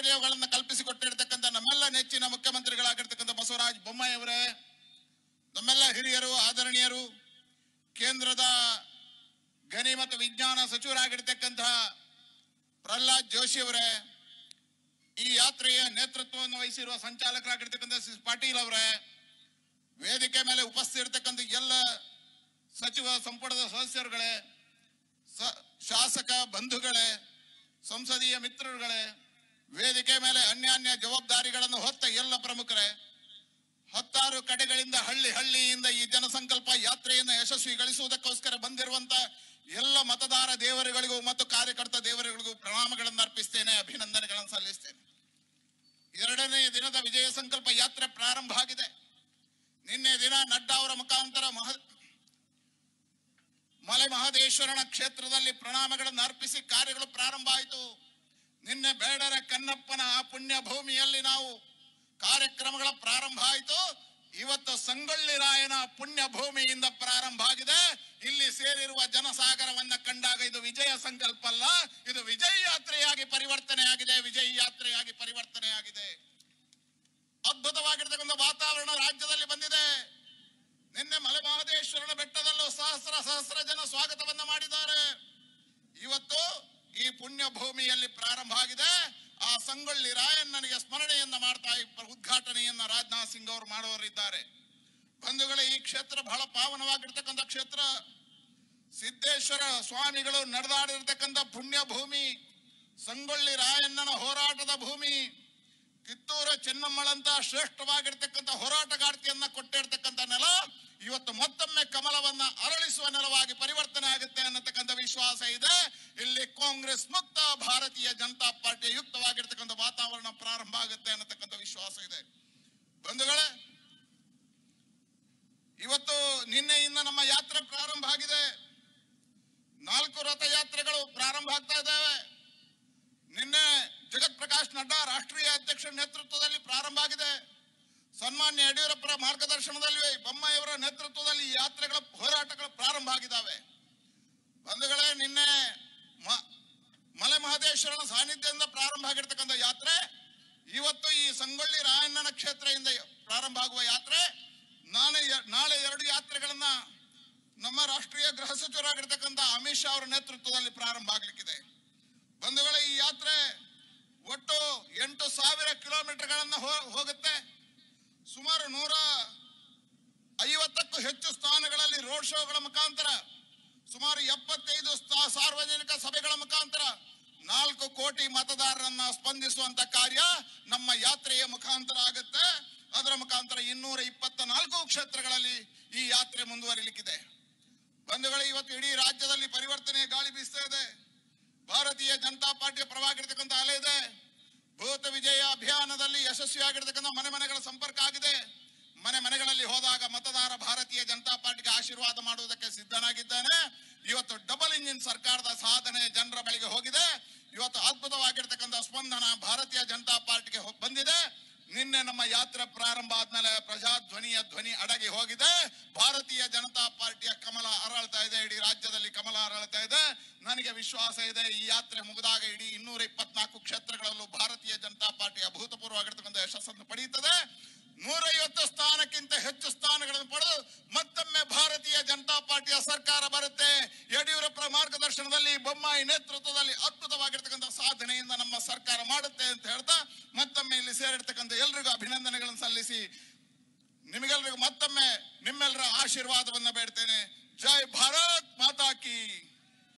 ಸೌಲಭ್ಯಗಳನ್ನು ಕಲ್ಪಿಸಿಕೊಟ್ಟಿರ್ತಕ್ಕಂಥ ನಮ್ಮೆಲ್ಲ ನೆಚ್ಚಿನ ಮುಖ್ಯಮಂತ್ರಿಗಳಾಗಿರ್ತಕ್ಕಂಥ ಬಸವರಾಜ ಬೊಮ್ಮಾಯಿ ಅವರೇ ನಮ್ಮೆಲ್ಲ ಹಿರಿಯರು ಆದರಣೀಯರು ಕೇಂದ್ರದ ಗಣಿ ಮತ್ತು ವಿಜ್ಞಾನ ಸಚಿವರಾಗಿರ್ತಕ್ಕಂತಹ ಪ್ರಹ್ಲಾದ್ ಜೋಶಿ ಅವರೇ ಈ ಯಾತ್ರೆಯ ನೇತೃತ್ವವನ್ನು ವಹಿಸಿರುವ ಸಂಚಾಲಕರಾಗಿರ್ತಕ್ಕಂಥ ಸಿ ಪಾಟೀಲ್ ಅವರೇ ವೇದಿಕೆ ಮೇಲೆ ಉಪಸ್ಥಿತ ಇರತಕ್ಕಂಥ ಎಲ್ಲ ಸಚಿವ ಸಂಪುಟದ ಸದಸ್ಯರುಗಳೇ ಸ- ಶಾಸಕ ಬಂಧುಗಳೇ ಸಂಸದೀಯ ಮಿತ್ರರುಗಳೇ ವೇದಿಕೆ ಮೇಲೆ ಅನ್ಯಾನ್ಯ ಜವಾಬ್ದಾರಿಗಳನ್ನು ಹೊತ್ತ ಎಲ್ಲ ಪ್ರಮುಖರೇ ಹತ್ತಾರು ಕಡೆಗಳಿಂದ ಹಳ್ಳಿ ಹಳ್ಳಿಯಿಂದ ಈ ಜನಸಂಕಲ್ಪ ಯಾತ್ರೆಯನ್ನು ಯಶಸ್ವಿಗೊಳಿಸುವುದಕ್ಕೋಸ್ಕರ ಬಂದಿರುವಂತ ಎಲ್ಲ ಮತದಾರ ದೇವರುಗಳಿಗೂ ಮತ್ತು ಕಾರ್ಯಕರ್ತ ದೇವರುಗಳಿಗೂ ಪ್ರಣಾಮಗಳನ್ನು ಅರ್ಪಿಸ್ತೇನೆ ಅಭಿನಂದನೆಗಳನ್ನು ಸಲ್ಲಿಸ್ತೇನೆ ಎರಡನೇ ದಿನದ ವಿಜಯ ಸಂಕಲ್ಪ ಯಾತ್ರೆ ಪ್ರಾರಂಭ ಆಗಿದೆ ನಿನ್ನೆ ದಿನ ನಡ್ಡಾ ಅವರ ಮುಖಾಂತರ ಮಹ ಮಲೆ ಮಹದೇಶ್ವರನ ಕ್ಷೇತ್ರದಲ್ಲಿ ಪ್ರಣಾಮಗಳನ್ನು ಅರ್ಪಿಸಿ ಕಾರ್ಯಗಳು ಪ್ರಾರಂಭ ಆಯಿತು ನಿನ್ನೆ ಬೇಡರ ಕನ್ನಪ್ಪನ ಆ ಪುಣ್ಯ ಭೂಮಿಯಲ್ಲಿ ನಾವು ಕಾರ್ಯಕ್ರಮಗಳ ಪ್ರಾರಂಭ ಆಯಿತು ಇವತ್ತು ಸಂಗೊಳ್ಳಿ ರಾಯನ ಪುಣ್ಯ ಭೂಮಿಯಿಂದ ಪ್ರಾರಂಭ ಆಗಿದೆ ಇಲ್ಲಿ ಸೇರಿರುವ ಜನಸಾಗರವನ್ನ ಕಂಡಾಗ ಇದು ವಿಜಯ ಸಂಕಲ್ಪ ಅಲ್ಲ ಇದು ವಿಜಯ ಯಾತ್ರೆಯಾಗಿ ಪರಿವರ್ತನೆ ಆಗಿದೆ ವಿಜಯ ಯಾತ್ರೆಯಾಗಿ ಪರಿವರ್ತನೆ ಆಗಿದೆ ಅದ್ಭುತವಾಗಿರ್ತಕ್ಕಂಥ ವಾತಾವರಣ ರಾಜ್ಯದಲ್ಲಿ ಬಂದಿದೆ ನಿನ್ನೆ ಮಲೆಮಹದೇಶ್ವರನ ಬೆಟ್ಟದಲ್ಲೂ ಸಹಸ್ರ ಸಹಸ್ರ ಜನ ಸ್ವಾಗತವನ್ನ ಮಾಡಿದ್ದಾರೆ ಇವತ್ತು ಈ ಪುಣ್ಯ ಭೂಮಿಯಲ್ಲಿ ಪ್ರಾರಂಭ ಆಗಿದೆ ಆ ಸಂಗೊಳ್ಳಿ ರಾಯಣ್ಣನಿಗೆ ಸ್ಮರಣೆಯನ್ನ ಮಾಡ್ತಾ ಈ ಪ್ರ- ಉದ್ಘಾಟನೆಯನ್ನ ರಾಜನಾಥ್ ಸಿಂಗ್ ಅವರು ಮಾಡುವವರಿದ್ದಾರೆ ಬಂಧುಗಳೇ ಈ ಕ್ಷೇತ್ರ ಬಹಳ ಪಾವನವಾಗಿರ್ತಕ್ಕಂಥ ಕ್ಷೇತ್ರ ಸಿದ್ದೇಶ್ವರ ಸ್ವಾಮಿಗಳು ನಡೆದಾಡಿರ್ತಕ್ಕಂಥ ಪುಣ್ಯ ಭೂಮಿ ಸಂಗೊಳ್ಳಿ ರಾಯಣ್ಣನ ಹೋರಾಟದ ಭೂಮಿ ಕಿತ್ತೂರ ಚೆನ್ನಮ್ಮಳಂತ ಶ್ರೇಷ್ಠವಾಗಿರ್ತಕ್ಕಂಥ ಹೋರಾಟಗಾರ್ತಿಯನ್ನ ಕೊಟ್ಟಿರ್ತಕ್ಕಂಥ ನೆಲ ಇವತ್ತು ಮತ್ತೊಮ್ಮೆ ಕಮಲವನ್ನ ಅರಳಿಸುವ ನೆಲವಾಗಿ ಪರಿವರ್ತನೆ ಆಗುತ್ತೆ ಅನ್ನತಕ್ಕಂಥ ವಿಶ್ವಾಸ ಇದೆ ಇಲ್ಲಿ ಕಾಂಗ್ರೆಸ್ ಮುಕ್ತ ಭಾರತೀಯ ಜನತಾ ಪಾರ್ಟಿಯ ಯುಕ್ತವಾಗಿರ್ತಕ್ಕಂಥ ವಾತಾವರಣ ಪ್ರಾರಂಭ ಆಗುತ್ತೆ ಅನ್ನತಕ್ಕಂಥ ವಿಶ್ವಾಸ ಇದೆ ಬಂಧುಗಳೇ ಇವತ್ತು ನಿನ್ನೆಯಿಂದ ನಮ್ಮ ಯಾತ್ರೆ ಪ್ರಾರಂಭ ಆಗಿದೆ ನಾಲ್ಕು ರಥಯಾತ್ರೆಗಳು ಪ್ರಾರಂಭ ಆಗ್ತಾ ಇದ್ದಾವೆ ನಿನ್ನೆ ಜಗತ್ ಪ್ರಕಾಶ್ ನಡ್ಡಾ ರಾಷ್ಟ್ರೀಯ ಅಧ್ಯಕ್ಷರ ನೇತೃತ್ವದಲ್ಲಿ ಪ್ರಾರಂಭ ಆಗಿದೆ ಸನ್ಮಾನ್ಯ ಯಡಿಯೂರಪ್ಪರ ಮಾರ್ಗದರ್ಶನದಲ್ಲಿ ಬೊಮ್ಮಾಯಿಯವರ ನೇತೃತ್ವದಲ್ಲಿ ಈ ಯಾತ್ರೆಗಳ ಹೋರಾಟಗಳು ಪ್ರಾರಂಭ ಆಗಿದ್ದಾವೆ ಬಂಧುಗಳೇ ನಿನ್ನೆ ಮ- ಮಲೆ ಮಹದೇಶ್ವರನ ಸಾನ್ನಿಧ್ಯದಿಂದ ಪ್ರಾರಂಭ ಆಗಿರ್ತಕ್ಕಂಥ ಯಾತ್ರೆ ಇವತ್ತು ಈ ಸಂಗೊಳ್ಳಿ ರಾಯಣ್ಣನ ಕ್ಷೇತ್ರದಿಂದ ಪ್ರಾರಂಭ ಆಗುವ ಯಾತ್ರೆ ನಾಳೆ ನಾಳೆ ಎರಡು ಯಾತ್ರೆಗಳನ್ನ ನಮ್ಮ ರಾಷ್ಟ್ರೀಯ ಗೃಹ ಸಚಿವರಾಗಿರ್ತಕ್ಕಂಥ ಅಮಿತ್ ಶಾ ಅವರ ನೇತೃತ್ವದಲ್ಲಿ ಪ್ರಾರಂಭ ಆಗ್ಲಿಕ್ಕಿದೆ ಬಂಧುಗಳೇ ಈ ಯಾತ್ರೆ ಒಟ್ಟು ಎಂಟು ಸಾವಿರ ಕಿಲೋಮೀಟರ್ಗಳನ್ನ ಹೋ- ಹೋಗುತ್ತೆ ಸುಮಾರು ನೂರ ಐವತ್ತಕ್ಕೂ ಹೆಚ್ಚು ಸ್ಥಾನಗಳಲ್ಲಿ ರೋಡ್ ಶೋಗಳ ಮುಖಾಂತರ ಸುಮಾರು ಎಪ್ಪತ್ತೈದು ಸ್ಥಾ- ಸಾರ್ವಜನಿಕ ಸಭೆಗಳ ಮುಖಾಂತರ ನಾಲ್ಕು ಕೋಟಿ ಮತದಾರರನ್ನ ಸ್ಪಂದಿಸುವಂತ ಕಾರ್ಯ ನಮ್ಮ ಯಾತ್ರೆಯ ಮುಖಾಂತರ ಆಗುತ್ತೆ ಅದರ ಮುಖಾಂತರ ಇನ್ನೂರ ಇಪ್ಪತ್ತ ನಾಲ್ಕು ಕ್ಷೇತ್ರಗಳಲ್ಲಿ ಈ ಯಾತ್ರೆ ಮುಂದುವರಿಲಿಕ್ಕಿದೆ ಬಂಧುಗಳೇ ಇವತ್ತು ಇಡೀ ರಾಜ್ಯದಲ್ಲಿ ಪರಿವರ್ತನೆಯ ಗಾಳಿ ಬೀಸ್ತಾ ಇದೆ ಭಾರತೀಯ ಜನತಾ ಪಾರ್ಟಿಯ ಪರವಾಗಿರ್ತಕ್ಕಂಥ ಅಲೆ ಇದೆ ಭೂತ ವಿಜಯ ಅಭಿಯಾನದಲ್ಲಿ ಯಶಸ್ವಿಯಾಗಿರ್ತಕ್ಕಂಥ ಮನೆ ಮನೆಗಳ ಸಂಪರ್ಕ ಆಗಿದೆ ಮನೆ ಮನೆಗಳಲ್ಲಿ ಹೋದಾಗ ಮತದಾರ ಭಾರತೀಯ ಜನತಾ ಪಾರ್ಟಿಗೆ ಆಶೀರ್ವಾದ ಮಾಡುವುದಕ್ಕೆ ಸಿದ್ಧನಾಗಿದ್ದಾನೆ ಇವತ್ತು ಡಬಲ್ ಇಂಜಿನ್ ಸರ್ಕಾರದ ಸಾಧನೆ ಜನರ ಬಳಿಗೆ ಹೋಗಿದೆ ಇವತ್ತು ಅದ್ಭುತವಾಗಿರ್ತಕ್ಕಂಥ ಸ್ಪಂದನ ಭಾರತೀಯ ಜನತಾ ಪಾರ್ಟಿಗೆ ಹೊ- ಬಂದಿದೆ ನಿನ್ನೆ ನಮ್ಮ ಯಾತ್ರೆ ಪ್ರಾರಂಭ ಆದ್ಮೇಲೆ ಪ್ರಜಾಧ್ವನಿಯ ಧ್ವನಿ ಅಡಗಿ ಹೋಗಿದೆ ಭಾರತೀಯ ಜನತಾ ಪಾರ್ಟಿಯ ಕಮಲ ಅರಳ್ತಾ ಇದೆ ಇಡೀ ರಾಜ್ಯದಲ್ಲಿ ಕಮಲ ಅರಳ್ತಾ ಇದೆ ನನಗೆ ವಿಶ್ವಾಸ ಇದೆ ಈ ಯಾತ್ರೆ ಮುಗಿದಾಗ ಇಡೀ ಇನ್ನೂರ ಇಪ್ಪತ್ನಾಲ್ಕು ಕ್ಷೇತ್ರಗಳಲ್ಲೂ ಭಾರತೀಯ ಜನತಾ ಪಾರ್ಟಿ ಅಭೂತಪೂರ್ವವಾಗಿರ್ತಕ್ಕಂಥ ಯಶಸ್ಸನ್ನು ಪಡೆಯುತ್ತದೆ ನೂರೈವತ್ತು ಸ್ಥಾನಕ್ಕಿಂತ ಹೆಚ್ಚು ಸ್ಥಾನಗಳನ್ನು ಪಡೆದು ಮತ್ತೊಮ್ಮೆ ಭಾರತೀಯ ಜನತಾ ಪಾರ್ಟಿಯ ಸರ್ಕಾರ ಬರುತ್ತೆ ಯಡಿಯೂರಪ್ಪರ ಮಾರ್ಗದರ್ಶನದಲ್ಲಿ ಬೊಮ್ಮಾಯಿ ನೇತೃತ್ವದಲ್ಲಿ ಅದ್ಭುತವಾಗಿರ್ತಕ್ಕಂಥ ಸಾಧನೆಯಿಂದ ನಮ್ಮ ಸರ್ಕಾರ ಮಾಡುತ್ತೆ ಅಂತ ಹೇಳ್ತಾ ಮತ್ತೊಮ್ಮೆ ಇಲ್ಲಿ ಸೇರಿರ್ತಕ್ಕಂಥ ಎಲ್ರಿಗೂ ಅಭಿನಂದನೆಗಳನ್ನು ಸಲ್ಲಿಸಿ ನಿಮಗೆಲ್ಲರಿಗೂ ಮತ್ತೊಮ್ಮೆ ನಿಮ್ಮೆಲ್ಲರ ಆಶೀರ್ವಾದವನ್ನ ಬೇಡ್ತೇನೆ